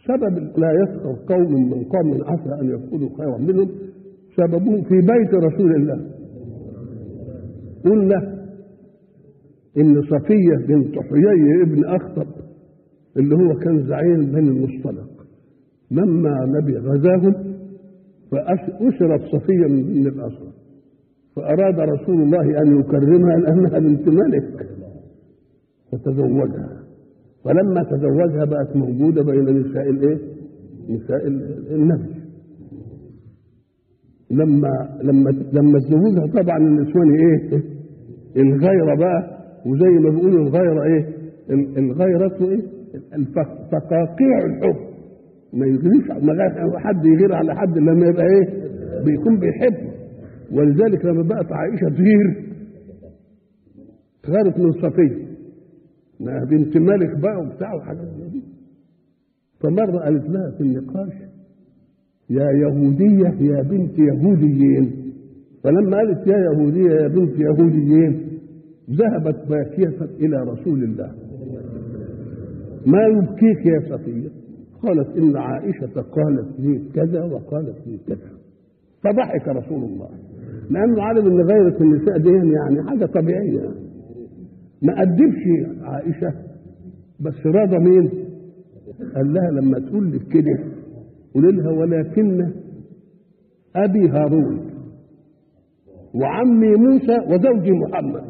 سبب لا يسخر قوم من قوم عسى ان يكونوا خيرا منهم سببهم في بيت رسول الله قلنا ان صفيه بنت حيي ابن اخطب اللي هو كان زعيم بني المصطلق لما نبي غزاهم فأسرت صفية من الأسرى فأراد رسول الله أن يكرمها لأنها بنت ملك فتزوجها فلما تزوجها بقت موجودة بين نساء الإيه؟ نساء النبي لما لما لما تزوجها طبعا النسوان ايه؟ الغيره بقى وزي ما بيقولوا الغيره ايه؟ الغيره ايه؟ فقاقيع الحب ما يغيرش ما حد يغير على حد لما يبقى ايه بيكون بيحب ولذلك لما بقت عائشه تغير غارت من صفيه انها بنت ملك بقى وبتاع وحاجات زي دي فمره قالت لها في النقاش يا يهوديه يا بنت يهوديين فلما قالت يا يهوديه يا بنت يهوديين ذهبت باكيه الى رسول الله ما يبكيك يا صفيه قالت إن عائشة قالت لي كذا وقالت لي كذا فضحك رسول الله لأنه علم إن غيرة النساء دي يعني حاجة طبيعية يعني. ما أدبش عائشة بس راضى مين؟ قال لها لما تقول لك كده قول لها ولكن أبي هارون وعمي موسى وزوجي محمد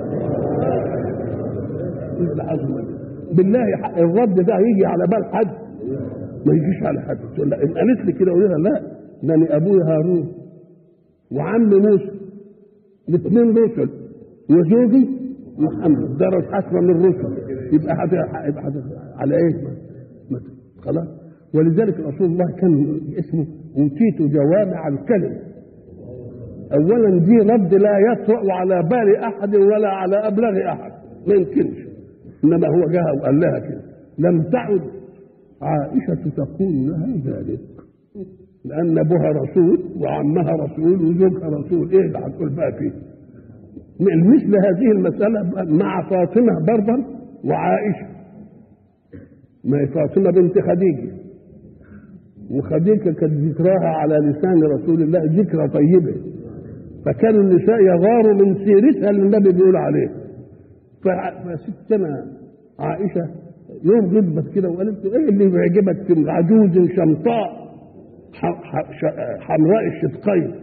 بالله الرد ده هيجي على بال حد ما يجيش على حد تقول لا ان قالت لي كده اقول لها لا ده انا ابويا هارون وعم موسى الاثنين رسل وزوجي محمد درج حسب من الرسل يبقى حد يبقى حد على ايه؟ خلاص ولذلك رسول الله كان اسمه اوتيت جوامع الكلم اولا دي رد لا يطرا على بال احد ولا على ابلغ احد ما يمكنش انما هو جاء وقال لها كده لم تعد عائشة تقول لها ذلك لأن أبوها رسول وعمها رسول وزوجها رسول إيه اللي هتقول بقى فيه مثل هذه المسألة مع فاطمة برضا وعائشة ما هي فاطمة بنت خديجة وخديجة كانت ذكراها على لسان رسول الله ذكرى طيبة فكان النساء يغاروا من سيرتها اللي النبي بيقول عليه فستنا عائشة يوم غضبت كده وقالت له ايه اللي بيعجبك في عجوز شمطاء حمراء الشدقين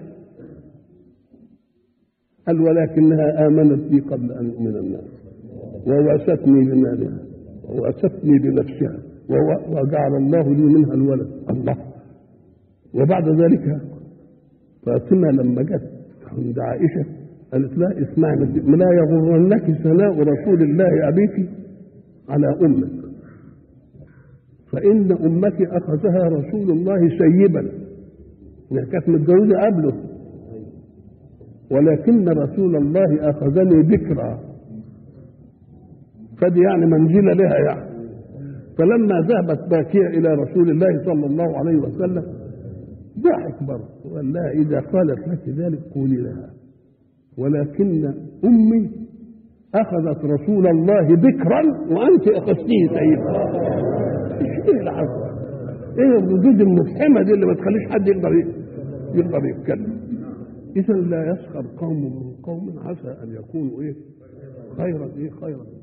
قال ولكنها آمنت بي قبل أن يؤمن الناس ووستني بمالها ووستني بنفسها وجعل الله لي منها الولد الله وبعد ذلك فاطمة لما جت عند عائشة قالت لها اسمعي لا يغرنك ثناء رسول الله أبيك على أمك فإن أمك أخذها رسول الله سيبا يعني كانت متجوزة قبله ولكن رسول الله أخذني بكرا فدي يعني منزلة لها يعني فلما ذهبت باكية إلى رسول الله صلى الله عليه وسلم ضحك برضه وقال لها إذا قالت لك ذلك قولي لها ولكن أمي أخذت رسول الله بكرا وأنت أخذتيه سيدا إيه العفو إيه الردود المفحمة دي اللي ما تخليش حد يقدر يقدر يتكلم إذا لا يسخر قوم من قوم عسى أن يكونوا إيه خيرا إيه خيرا